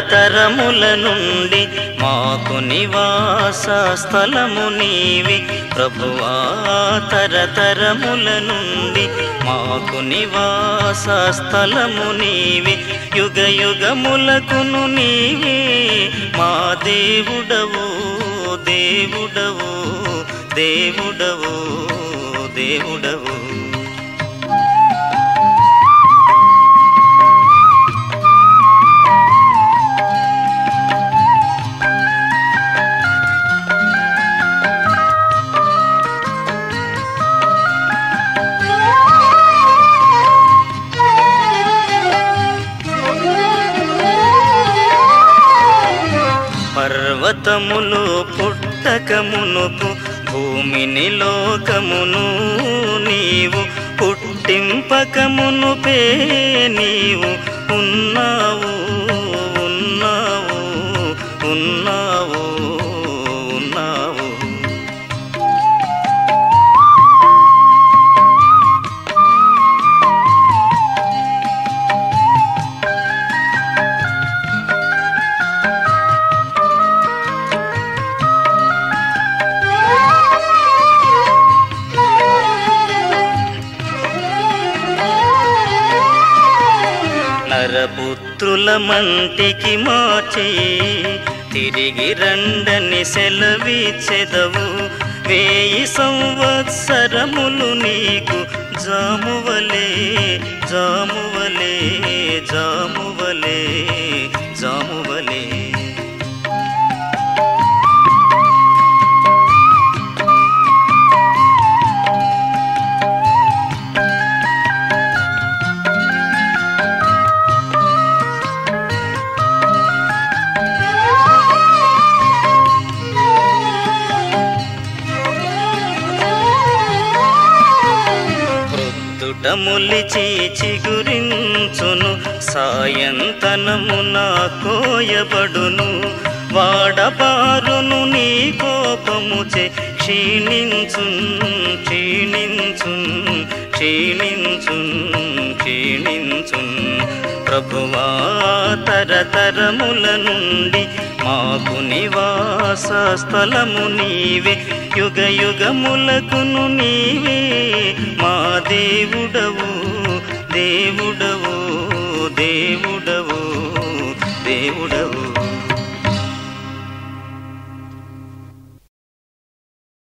తరతరముల నుండి మాకు నివాస స్థలము నీవి ప్రభువా తరతరముల నుండి మాకు నివాస స్థలము నీవి యుగ యుగములకును నీవే మా దేవుడవు దేవుడవు దేవుడవు దేవుడవు పర్వతములు పుట్టకమునుపు భూమిని లోకమును నీవు పుట్టింపకమునుపే నీవు ఉన్నావు ఉన్నావు ఉన్నావు ఉన్నావు నరపుత్రుల మంటికి మార్చి తిరిగి రండని సెలవిచ్చెదవు వేయి సంవత్సరములు నీకు జామువలే జామువలే జామువలే జామువలే ప్రొద్దుటములిచి చిగురించును సాయంతనమున కోయబడును వాడబారును నీ కోపముచే క్షీణించున్ క్షీణించున్ క్షీణించున్ క్షీణించున్ ప్రభువా తరతరముల నుండి మాకు నివాస స్థలము నీవే యుగ యుగములకును నీవే మా దేవుడవు దేవుడవు దేవుడవు దేవుడవు